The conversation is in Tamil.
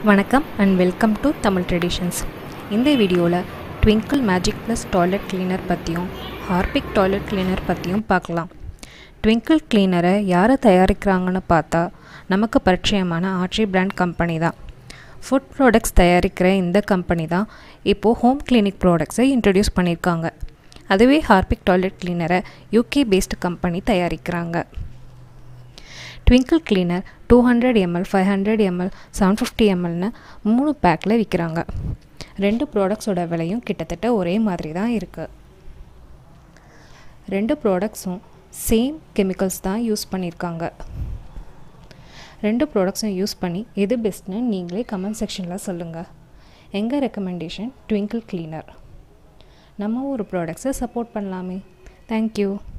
வணக்கம் and welcome to Tamil traditions இந்த வீடியோவில் twinkle magic plus toilet cleaner பற்றியும் ஹார்பிக் டாய்லெட் கிளீனர் பற்றியும் பார்க்கலாம் ட்விங்கிள் கிளீனரை யார் தயாரிக்கிறாங்கன்னு பார்த்தா நமக்கு பரிச்சயமான ஆட்சி பிராண்ட் கம்பெனி தான் ஃபுட் ப்ராடக்ட்ஸ் தயாரிக்கிற இந்த கம்பெனி தான் இப்போது ஹோம் கிளினிக் ப்ராடக்ட்ஸை இன்ட்ரடியூஸ் பண்ணியிருக்காங்க அதுவே ஹார்பிக் டாய்லெட் கிளீனரை யூகே பேஸ்டு கம்பெனி தயாரிக்கிறாங்க twinkle cleaner two hundred ML five hundred ML seven fifty எம்எல்னு மூணு பேக்கில் விற்கிறாங்க ரெண்டு ப்ராடக்ட்ஸோட விலையும் கிட்டத்தட்ட ஒரே மாதிரி தான் இருக்குது ரெண்டு ப்ராடக்ட்ஸும் சேம் கெமிக்கல்ஸ் தான் யூஸ் பண்ணியிருக்காங்க ரெண்டு ப்ராடக்ட்ஸும் யூஸ் பண்ணி எது பெஸ்ட்னு நீங்களே கமெண்ட் செக்ஷனில் சொல்லுங்கள் எங்கள் ரெக்கமெண்டேஷன் ட்விங்கிள் கிளீனர் நம்ம ஒரு ப்ராடக்ட்ஸை சப்போர்ட் பண்ணலாமே தேங்க்யூ